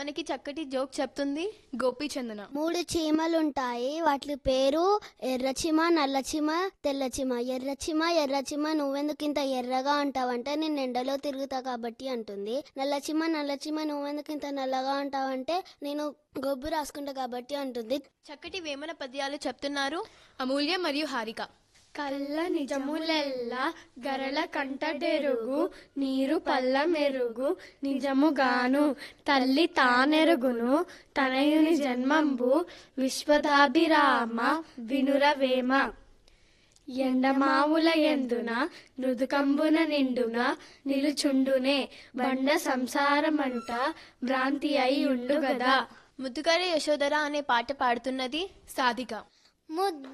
మనకి చక్కటి జోక్ చెప్తుంది గోపీచందన మూడు చీమలుంటాయి వాటి పేరు ఎర్రచీమ నల్లచీమ తెల్లచీమ ఎర్రచీమ ఎర్రచీమ నువ్వెందుకు ఇంత ఎర్రగా ఉంటావంటే నేను ఎండలో తిరుగుతా కాబట్టి అంటుంది నల్లచీమ నల్లచీమ నువ్వెందుకు ఇంత నల్లగా ఉంటావంటే నేను గొబ్బు రాసుకుంటా కాబట్టి అంటుంది చక్కటి వేమన పద్యాలు చెప్తున్నారు అమూల్య మరియు హారిక కళ్ళ నిజములెల్ల గరళ కంటడెరుగు నీరు పల్ల మెరుగు నిజముగాను తల్లి తానెరుగును తనయుని జన్మంబు విశ్వదాభిరామ వినురవేమ ఎండమావుల ఎందున మృదుకంబున నిండున నిలుచుండునే బండ సంసారమంట భ్రాంతి అయి ఉండు గదా ముద్దుగారి యశోదర అనే పాట పాడుతున్నది సాధిక ముద్దు